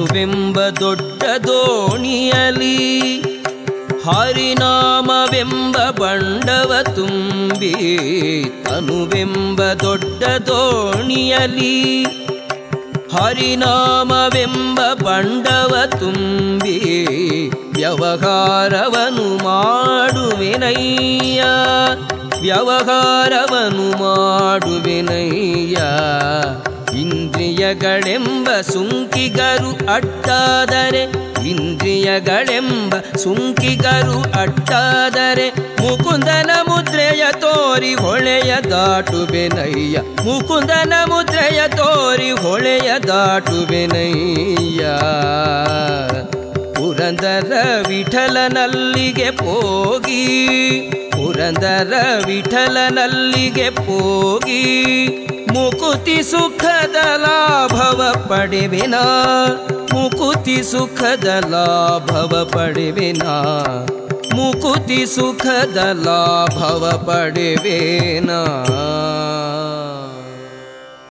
ತನುವೆಂಬ ದೊಡ್ಡ ದೋಣಿಯಲಿ ಹರಿನಾಮವೆಂಬ ಬಂಡವ ತುಂಬಿ ತನುವೆಂಬ ದೊಡ್ಡ ದೋಣಿಯಲಿ ಹರಿನಾಮವೆಂಬ ಬಂಡವ ತುಂಬಿ ವ್ಯವಹಾರವನು ಮಾಡುವೆನಯ್ಯ ವ್ಯವಹಾರವನು ಮಾಡುವೆನಯ್ಯ ಇಂದ್ರಿಯಗಳೆಂಬ ಸುಂಕಿಗರು ಅಟ್ಟಾದರೆ ಇಂದ್ರಿಯಗಳೆಂಬ ಸುಂಕಿಗರು ಅಟ್ಟಾದರೆ ಮುಕುಂದನ ಮುದ್ರೆಯ ತೋರಿ ಹೊಳೆಯ ದಾಟುವೆನಯ್ಯ ಮುಕುಂದನ ಮುದ್ರೆಯ ತೋರಿ ಹೊಳೆಯ ದಾಟುವೆನಯ್ಯ ಪುರಂದರ ವಿಠಲನಲ್ಲಿಗೆ ಹೋಗಿ ಪುರಂದರ ವಿಠಲನಲ್ಲಿಗೆ ಹೋಗಿ ಮುಕುತಿ ಸುಖದ ಲಾಭವ ಪಡೆವೆನ ಮುಕುತಿ ಸುಖದ ಲಾಭವ ಪಡೆವೆನ ಮುಕುತಿ ಸುಖದ ಲಾಭವ ಪಡೆವೇನಾ